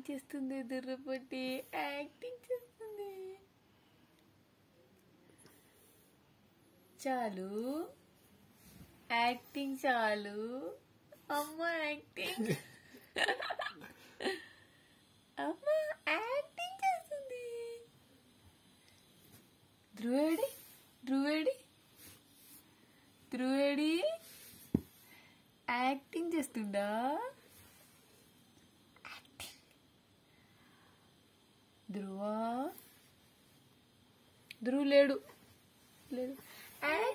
చేస్తుంది దుర్రపట్టి యాక్టింగ్ చేస్తుంది చాలు యాక్టింగ్ చాలు అమ్మ యాక్టింగ్ అమ్మ యాక్టింగ్ చేస్తుంది ధ్రువేడి ధ్రువేడి ధ్రువేడి యాక్టింగ్ చేస్తుండా యాక్టింగ్ ధ్రువ ధ్రువ లేడు లేడు యాక్టింగ్